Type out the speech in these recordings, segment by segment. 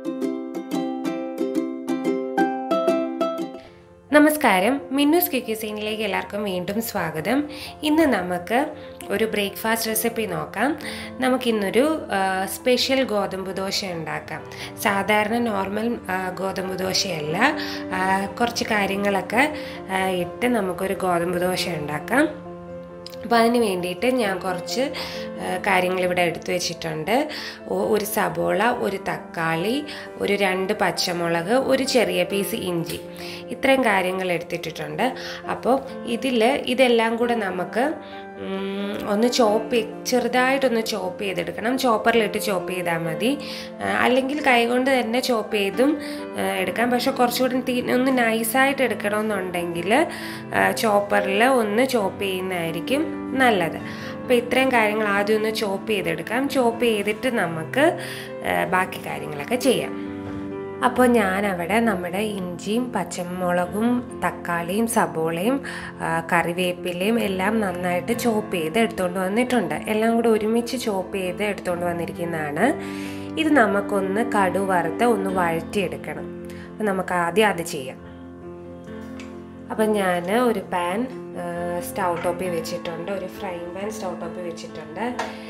നമസ്കാരം മിന്നൂസ് ക്യൂക്യൂസീനിലേക്ക് എല്ലാവർക്കും വീണ്ടും സ്വാഗതം ഇന്ന് നമുക്ക് ഒരു ബ്രേക്ക്ഫാസ്റ്റ് റെസിപ്പി നോക്കാം നമുക്കിന്നൊരു ആ, സ്പെഷ്യൽ ഗോതമ്പ് ദോശ ഉണ്ടാക്കാം സാധാരണ നോർമൽ ആ, ഗോതമ്പ് ദോശയല്ല ആ, കുറച്ച് കാര്യങ്ങളൊക്കെ ആ, ഇട്ട് നമുക്കൊരു ഗോതമ്പ് ദോശ ഉണ്ടാക്കാം അപ്പോൾ അതിന് വേണ്ടിയിട്ട് ഞാൻ കുറച്ച് കാര്യങ്ങൾ ഇവിടെ എടുത്തു വെച്ചിട്ടുണ്ട് ഒ- ഒരു സബോള ഒരു തക്കാളി ഒരു രണ്ട് പച്ചമുളക് ഒരു ചെറിയ പീസ് ഇഞ്ചി ഇത്രയും കാര്യങ്ങൾ എടുത്തിട്ടിട്ടുണ്ട് അപ്പോൾ ഇതിൽ ഇതെല്ലാം കൂടെ നമുക്ക് ഉം, ഒന്ന് ചോപ്പ് ചെറുതായിട്ടൊന്ന് ചോപ്പ് ചെയ്തെടുക്കണം ചോപ്പറിലിട്ട് ചോപ്പ് ചെയ്താൽ മതി ആ, അല്ലെങ്കിൽ കൈകൊണ്ട് തന്നെ ചോപ്പ് ചെയ്തും ആ, എടുക്കാം പക്ഷെ കുറച്ചുകൂടി തീ ഒന്ന് നൈസായിട്ട് എടുക്കണമെന്നുണ്ടെങ്കിൽ ചോപ്പറിൽ ഒന്ന് ചോപ്പ് ചെയ്യുന്നതായിരിക്കും നല്ലത് അപ്പോൾ ഇത്രയും കാര്യങ്ങൾ ആദ്യം ഒന്ന് ചോപ്പ് ചെയ്തെടുക്കാം ചോപ്പ് ചെയ്തിട്ട് നമുക്ക് ആ, ബാക്കി കാര്യങ്ങളൊക്കെ ചെയ്യാം അപ്പോൾ ഞാനവിടെ നമ്മുടെ ഇഞ്ചിയും പച്ചമുളകും തക്കാളിയും സബോളയും ആ, കറിവേപ്പിലയും എല്ലാം നന്നായിട്ട് ചോപ്പ് ചെയ്ത് എടുത്തുകൊണ്ട് വന്നിട്ടുണ്ട് എല്ലാം കൂടെ ഒരുമിച്ച് ചോപ്പ് ചെയ്ത് എടുത്തുകൊണ്ട് വന്നിരിക്കുന്നതാണ് ഇത് നമുക്കൊന്ന് കടു വറുത്ത് ഒന്ന് വഴറ്റിയെടുക്കണം അപ്പോൾ നമുക്ക് ആദ്യം അത് ചെയ്യാം അപ്പം ഞാൻ ഒരു പാൻ സ്റ്റൗ ടോപ്പിൽ വെച്ചിട്ടുണ്ട് ഒരു ഫ്രൈ പാൻ സ്റ്റൗ ടോപ്പിൽ വെച്ചിട്ടുണ്ട്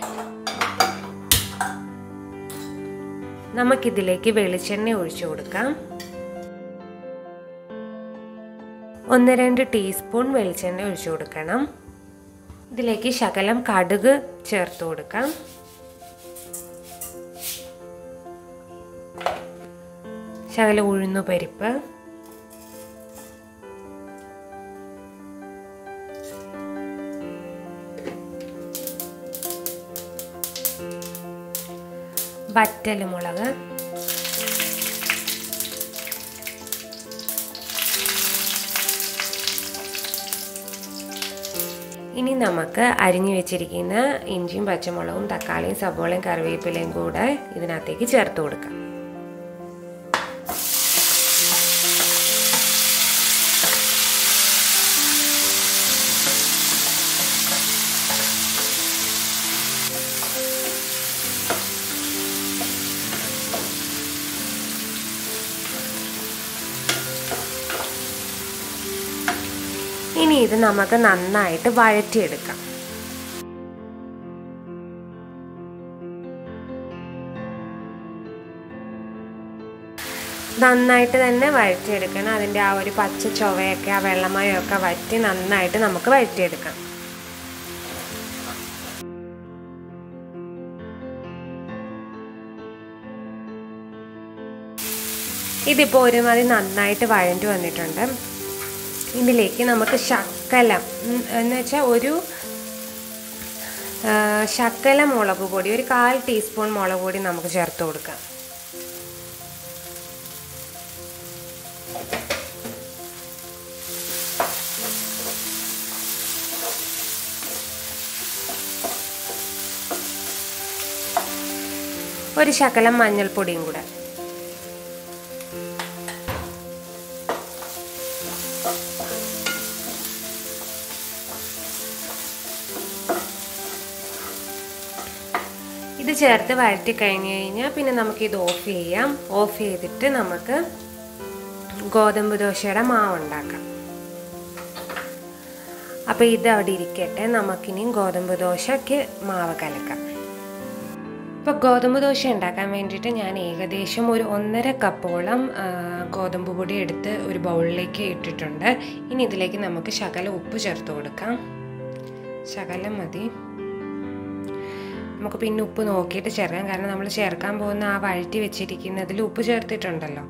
നമുക്കിതിലേക്ക് വെളിച്ചെണ്ണ ഒഴിച്ചു കൊടുക്കാം ഒന്ന് രണ്ട് ടീസ്പൂൺ വെളിച്ചെണ്ണ ഒഴിച്ചു കൊടുക്കണം ഇതിലേക്ക് ശകലം കടുക് ചേർത്ത് കൊടുക്കാം ശകലം ഉഴുന്നു പരിപ്പ് വറ്റൽ മുളക് ഇനി നമുക്ക് അരിഞ്ഞു വെച്ചിരിക്കുന്ന ഇഞ്ചിയും പച്ചമുളകും തക്കാളിയും സവോളയും കറിവേപ്പിലയും കൂടെ ഇതിനകത്തേക്ക് ചേർത്ത് കൊടുക്കാം ഇനി ഇത് നമുക്ക് നന്നായിട്ട് വഴറ്റിയെടുക്കാം നന്നായിട്ട് തന്നെ വഴറ്റിയെടുക്കണം അതിൻ്റെ ആ ഒരു പച്ച ചൊവയൊക്കെ ആ വെള്ളമയമൊക്കെ വറ്റി നന്നായിട്ട് നമുക്ക് വഴറ്റിയെടുക്കാം ഇതിപ്പോൾ ഒരുമാതിരി നന്നായിട്ട് വഴണ്ടു വന്നിട്ടുണ്ട് ഇതിലേക്ക് നമുക്ക് ശക്കലം ഉം, എന്ന് വെച്ചാൽ ഒരു ആ, ശക്കല മുളക് പൊടി ഒരു കാൽ ടീസ്പൂൺ മുളക് പൊടി നമുക്ക് ചേർത്ത് കൊടുക്കാം ഒരു ശകലം മഞ്ഞൾപ്പൊടിയും കൂടെ ഇത് ചേർത്ത് വഴറ്റി കഴിഞ്ഞ് കഴിഞ്ഞാൽ പിന്നെ നമുക്ക് ഇത് ഓഫ് ചെയ്യാം ഓഫ് ചെയ്തിട്ട് നമുക്ക് ഗോതമ്പ് ദോശയുടെ മാവ് ഉണ്ടാക്കാം അപ്പോൾ ഇത് അവിടെ ഇരിക്കട്ടെ നമുക്കിനി ഗോതമ്പ് ദോശയ്ക്ക് മാവ് കലക്കാം ഇപ്പോൾ ഗോതമ്പ് ദോശ ഉണ്ടാക്കാൻ വേണ്ടിയിട്ട് ഞാൻ ഏകദേശം ഒരു ഒന്നര കപ്പോളം ആ, ഗോതമ്പ് പൊടി എടുത്ത് ഒരു ബൗളിലേക്ക് ഇട്ടിട്ടുണ്ട് ഇനി ഇതിലേക്ക് നമുക്ക് ശകലം ഉപ്പ് ചേർത്ത് കൊടുക്കാം ശകലം മതി നമുക്ക് പിന്നെ ഉപ്പ് നോക്കിയിട്ട് ചേർക്കാം കാരണം നമ്മൾ ചേർക്കാൻ പോകുന്ന ആ വഴറ്റി വെച്ചിരിക്കുന്നതിൽ ഉപ്പ് ചേർത്തിട്ടുണ്ടല്ലോ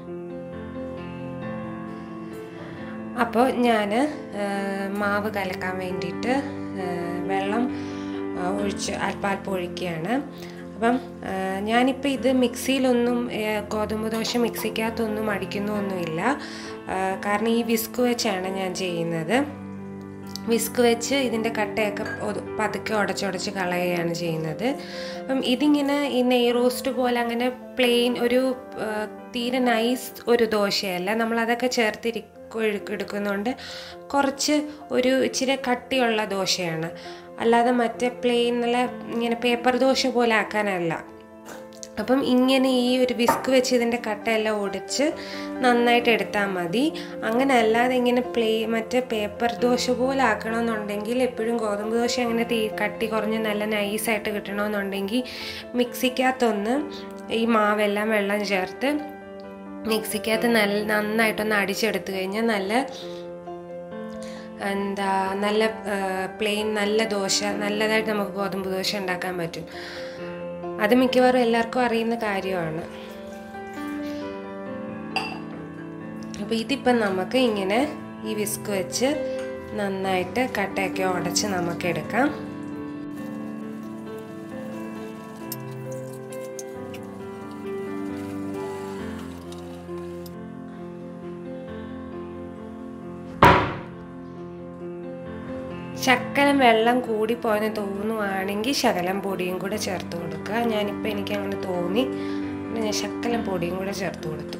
അപ്പോൾ ഞാൻ മാവ് കലക്കാൻ വേണ്ടിയിട്ട് ആ, വെള്ളം ആ, ഒഴിച്ച് അല്പാൽപ്പം ഒഴിക്കുകയാണ് അപ്പം ആ, ഞാനിപ്പോൾ ഇത് മിക്സിയിലൊന്നും ആ, ഗോതമ്പ് ദോശ മിക്സിക്കകത്തൊന്നും അടിക്കുന്നൊന്നുമില്ല ആ, കാരണം ഈ വിസ്ക് വെച്ചാണ് ഞാൻ ചെയ്യുന്നത് വിസ്ക് വെച്ച് ഇതിൻ്റെ കട്ടയൊക്കെ ഒതു- പതുക്കെ ഉടച്ചുടച്ച് കളയുകയാണ് ചെയ്യുന്നത് അപ്പം ഇതിങ്ങനെ ഈ നെയ് റോസ്റ്റ് പോലെ അങ്ങനെ പ്ലെയിൻ ഒരു ആ, തീരെ നൈസ് ഒരു ദോശയല്ല നമ്മളതൊക്കെ ചേർത്തിരി എടുക്കുന്നുണ്ട് കുറച്ച് ഒരു ഇച്ചിരി കട്ടിയുള്ള ദോശയാണ് അല്ലാതെ മറ്റേ പ്ലെയിൻ നല്ല ഇങ്ങനെ പേപ്പർ ദോശ പോലെ ആക്കാനല്ല അപ്പം ഇങ്ങനെ ഈ ഒരു വിസ്ക് വെച്ച് ഇതിൻ്റെ കട്ടയെല്ലാം ഒടിച്ച് നന്നായിട്ട് എടുത്താൽ മതി അങ്ങനെ അല്ലാതെ ഇങ്ങനെ പ്ലേ മറ്റേ പേപ്പർ ദോശ പോലെ ആക്കണമെന്നുണ്ടെങ്കിൽ എപ്പോഴും ഗോതമ്പ് ദോശ അങ്ങനെ തീ കട്ടി കുറഞ്ഞ് നല്ല നൈസായിട്ട് കിട്ടണമെന്നുണ്ടെങ്കിൽ മിക്സിക്കകത്തൊന്ന് ഈ മാവെല്ലാം വെള്ളം ചേർത്ത് മിക്സിക്കകത്ത് നല്ല നന്നായിട്ടൊന്ന് അടിച്ചെടുത്ത് കഴിഞ്ഞാൽ നല്ല എന്താ നല്ല പ്ലെയിൻ നല്ല ദോശ നല്ലതായിട്ട് നമുക്ക് ഗോതമ്പ് ദോശ ഉണ്ടാക്കാൻ പറ്റും അത് മിക്കവാറും എല്ലാവർക്കും അറിയുന്ന കാര്യമാണ് അപ്പോൾ ഇതിപ്പം നമുക്ക് ഇങ്ങനെ ഈ വിസ്ക് വെച്ച് നന്നായിട്ട് കട്ടയൊക്കെ ഉടച്ച് നമുക്ക് എടുക്കാം ശകലം വെള്ളം കൂടിപ്പോയെന്ന് തോന്നുവാണെങ്കിൽ ശകലം പൊടിയും കൂടെ ചേർത്ത് കൊടുക്കുക ഞാനിപ്പോൾ എനിക്ക് അങ്ങനെ തോന്നി ഞാൻ ശകലം പൊടിയും കൂടെ ചേർത്ത് കൊടുത്തു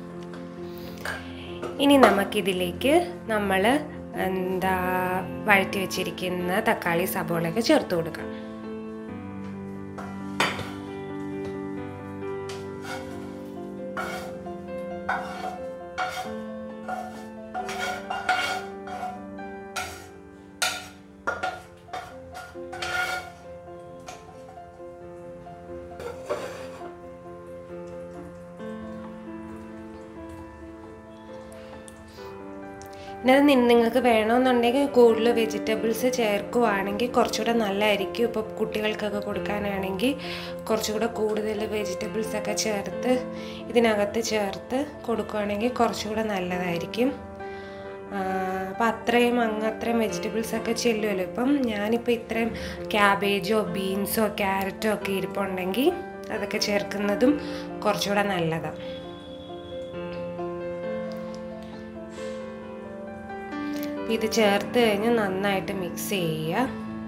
ഇനി നമുക്കിതിലേക്ക് നമ്മൾ എന്താ വഴറ്റി വെച്ചിരിക്കുന്ന തക്കാളി സബോളയൊക്കെ ചേർത്ത് കൊടുക്കാം പിന്നെ അത് നിങ്ങൾക്ക് വേണമെന്നുണ്ടെങ്കിൽ കൂടുതൽ വെജിറ്റബിൾസ് ചേർക്കുവാണെങ്കിൽ കുറച്ചുകൂടെ നല്ലതായിരിക്കും ഇപ്പോൾ കുട്ടികൾക്കൊക്കെ കൊടുക്കാനാണെങ്കിൽ കുറച്ചുകൂടെ കൂടുതൽ വെജിറ്റബിൾസ് ഒക്കെ ചേർത്ത് ഇതിനകത്ത് ചേർത്ത് കൊടുക്കുകയാണെങ്കിൽ കുറച്ചുകൂടെ നല്ലതായിരിക്കും അപ്പം അത്രയും അങ്ങ് അത്രയും വെജിറ്റബിൾസ് ഒക്കെ ചെല്ലുമല്ലോ ഇപ്പം ഞാനിപ്പോൾ ഇത്രയും ക്യാബേജോ ബീൻസോ ക്യാരറ്റോ ഒക്കെ ഇരിപ്പുണ്ടെങ്കിൽ അതൊക്കെ ചേർക്കുന്നതും കുറച്ചുകൂടെ നല്ലതാണ് ഇത് ചേർത്ത് കഴിഞ്ഞ് നന്നായിട്ട് മിക്സ് ചെയ്യുക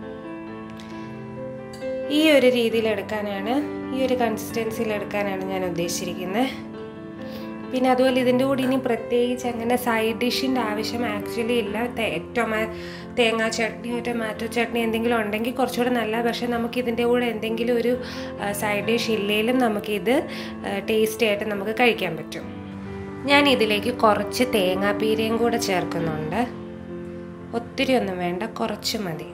ഈ ഒരു രീതിയിൽ എടുക്കാനാണ് ഈ ഒരു കൺസിസ്റ്റൻസിയിൽ എടുക്കാനാണ് ഞാൻ ഉദ്ദേശിച്ചിരിക്കുന്നത് പിന്നെ അതുപോലെ ഇതിൻ്റെ കൂടെ ഇനി പ്രത്യേകിച്ച് അങ്ങനെ സൈഡ് ഡിഷിൻ്റെ ആവശ്യം ആക്ച്വലി ഇല്ല ടൊമാ തേങ്ങാ ചട്നിയോ ടൊമാറ്റോ ചട്നി എന്തെങ്കിലും ഉണ്ടെങ്കിൽ കുറച്ചുകൂടെ നല്ല പക്ഷേ നമുക്ക് ഇതിൻ്റെ കൂടെ എന്തെങ്കിലും ഒരു സൈഡ് ഡിഷ് ഇല്ലെങ്കിലും നമുക്കിത് ടേസ്റ്റി ആയിട്ട് നമുക്ക് കഴിക്കാൻ പറ്റും ഞാൻ ഇതിലേക്ക് കുറച്ച് തേങ്ങാപ്പീരയും കൂടെ ചേർക്കുന്നുണ്ട് ഒത്തിരി ഒന്നും വേണ്ട കുറച്ച് മതി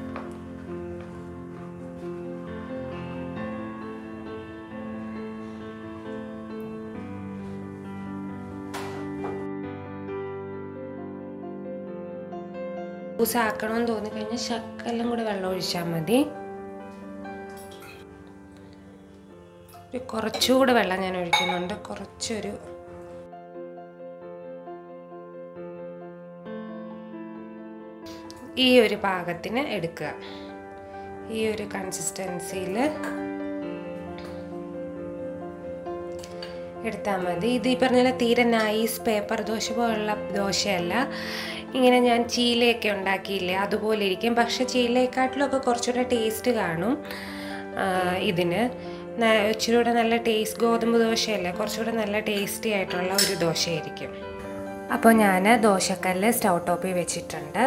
ആക്കണമെന്ന് തോന്നിക്കഴിഞ്ഞാൽ ശക്കെല്ലാം കൂടെ വെള്ളം ഒഴിച്ചാൽ മതി ഒരു കുറച്ചുകൂടെ വെള്ളം ഞാൻ ഒഴിക്കുന്നുണ്ട് കുറച്ചൊരു ഈ ഒരു പാകത്തിന് എടുക്കുക ഈ ഒരു കൺസിസ്റ്റൻസിയിൽ എടുത്താൽ മതി ഇത് ഈ പറഞ്ഞ തീരെ നൈസ് പേപ്പർ ദോശ പോലുള്ള ദോശയല്ല ഇങ്ങനെ ഞാൻ ചീലയൊക്കെ ഉണ്ടാക്കിയില്ലേ അതുപോലെ ഇരിക്കും പക്ഷെ ചീലയെക്കാട്ടിലൊക്കെ കുറച്ചുകൂടെ ടേസ്റ്റ് കാണും ഇതിന് ഇച്ചിരി കൂടെ നല്ല ടേസ്റ്റ് ഗോതമ്പ് ദോശയല്ലേ കുറച്ചുകൂടെ നല്ല ടേസ്റ്റി ആയിട്ടുള്ള ഒരു ദോശയായിരിക്കും അപ്പോൾ ഞാൻ ദോശക്കല്ല് സ്റ്റൗ ടോപ്പിൽ വെച്ചിട്ടുണ്ട്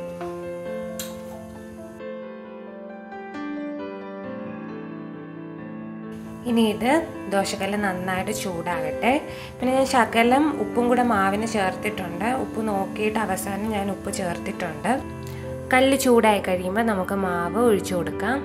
ഇനി ഇത് ദോശക്കല്ല് നന്നായിട്ട് ചൂടാകട്ടെ പിന്നെ ഞാൻ ശകലം ഉപ്പും കൂടെ മാവിന് ചേർത്തിട്ടുണ്ട് ഉപ്പ് നോക്കിയിട്ട് അവസാനം ഞാൻ ഉപ്പ് ചേർത്തിട്ടുണ്ട് കല്ല് ചൂടായി കഴിയുമ്പോൾ നമുക്ക് മാവ് ഒഴിച്ചു കൊടുക്കാം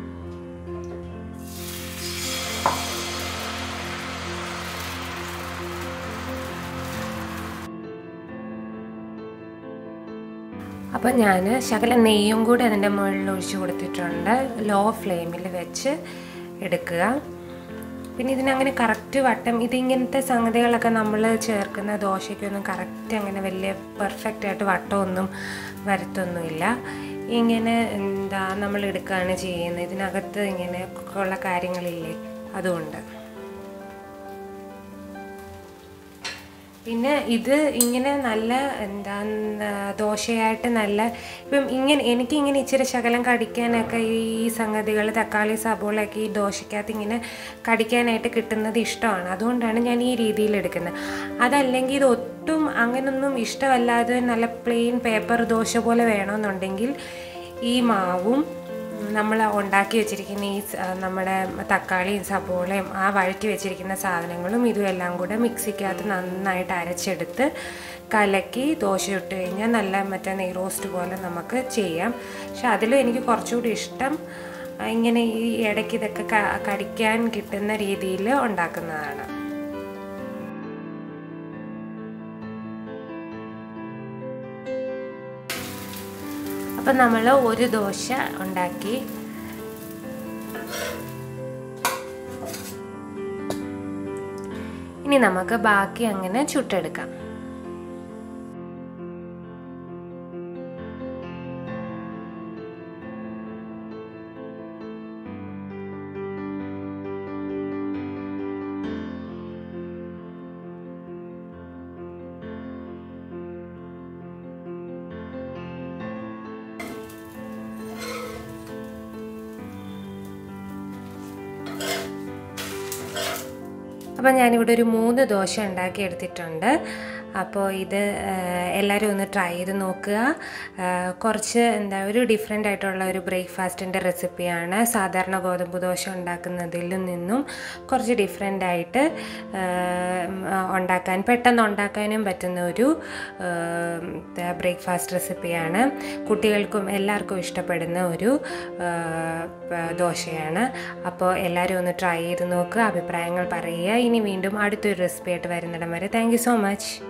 അപ്പോൾ ഞാൻ ശകലം നെയ്യും കൂടി അതിൻ്റെ മുകളിൽ ഒഴിച്ചു കൊടുത്തിട്ടുണ്ട് ലോ ഫ്ലെയിമിൽ വെച്ച് എടുക്കുക പിന്നെ ഇതിനങ്ങനെ കറക്റ്റ് വട്ടം ഇതിങ്ങനത്തെ സംഗതികളൊക്കെ നമ്മൾ ചേർക്കുന്ന ദോശയ്ക്കൊന്നും കറക്റ്റ് അങ്ങനെ വലിയ പെർഫെക്റ്റ് ആയിട്ട് വട്ടമൊന്നും വരത്തൊന്നുമില്ല ഇങ്ങനെ എന്താ നമ്മൾ എടുക്കുകയാണ് ചെയ്യുന്നത് ഇതിനകത്ത് ഇങ്ങനെ ഉള്ള കാര്യങ്ങളില്ലേ അതുകൊണ്ട് പിന്നെ ഇത് ഇങ്ങനെ നല്ല എന്താ ദോശയായിട്ട് നല്ല ഇപ്പം ഇങ്ങനെ എനിക്ക് ഇങ്ങനെ ഇച്ചിരി ശകലം കടിക്കാനൊക്കെ ഈ സംഗതികൾ തക്കാളി സബോളയൊക്കെ ഈ ദോശക്കകത്ത് ഇങ്ങനെ കടിക്കാനായിട്ട് കിട്ടുന്നത് ഇഷ്ടമാണ് അതുകൊണ്ടാണ് ഞാൻ ഈ രീതിയിൽ എടുക്കുന്നത് അതല്ലെങ്കിൽ ഇത് ഒട്ടും അങ്ങനൊന്നും ഇഷ്ടമല്ലാതെ നല്ല പ്ലെയിൻ പേപ്പർ ദോശ പോലെ വേണമെന്നുണ്ടെങ്കിൽ ഈ മാവും നമ്മൾ ഉണ്ടാക്കി വെച്ചിരിക്കുന്ന ഈ സ- നമ്മുടെ തക്കാളിയും സബോളയും ആ വഴറ്റി വെച്ചിരിക്കുന്ന സാധനങ്ങളും ഇതും എല്ലാം കൂടെ മിക്സിക്കകത്ത് നന്നായിട്ട് അരച്ചെടുത്ത് കലക്കി ദോശ ഇട്ട് കഴിഞ്ഞാൽ നല്ല മറ്റേ നെയ് റോസ്റ്റ് പോലെ നമുക്ക് ചെയ്യാം പക്ഷെ അതിലും എനിക്ക് കുറച്ചുകൂടി ഇഷ്ടം ആ, ഇങ്ങനെ ഈ ഇടയ്ക്ക് ഇതൊക്കെ ക- കടിക്കാൻ കിട്ടുന്ന രീതിയിൽ ഉണ്ടാക്കുന്നതാണ് അപ്പം നമ്മൾ ഒരു ദോശ ഉണ്ടാക്കി ഇനി നമുക്ക് ബാക്കി അങ്ങനെ ചുട്ടെടുക്കാം അപ്പോൾ ഞാനിവിടെ ഒരു മൂന്ന് ദോശ ഉണ്ടാക്കി എടുത്തിട്ടുണ്ട് അപ്പോൾ ഇത് ആഹ്, എല്ലാവരും ഒന്ന് ട്രൈ ചെയ്ത് നോക്കുക ആഹ്, കുറച്ച് എന്താ ഒരു ഡിഫറെൻ്റ് ആയിട്ടുള്ള ഒരു ബ്രേക്ക്ഫാസ്റ്റിൻ്റെ റെസിപ്പിയാണ് സാധാരണ ഗോതമ്പ് ദോശ ഉണ്ടാക്കുന്നതിൽ നിന്നും കുറച്ച് ഡിഫറെൻ്റ് ആയിട്ട് ആഹ്, ഉണ്ടാക്കാൻ പെട്ടെന്ന് ഉണ്ടാക്കാനും പറ്റുന്ന ഒരു ബ്രേക്ക്ഫാസ്റ്റ് റെസിപ്പിയാണ് കുട്ടികൾക്കും എല്ലാവർക്കും ഇഷ്ടപ്പെടുന്ന ഒരു ആഹ്, പ- ദോശയാണ് അപ്പോൾ എല്ലാവരും ഒന്ന് ട്രൈ ചെയ്ത് നോക്കുക അഭിപ്രായങ്ങൾ പറയുക ഇനി വീണ്ടും അടുത്തൊരു റെസിപ്പി ആയിട്ട് വരുന്നിടം വരെ താങ്ക് യു സോ മച്ച്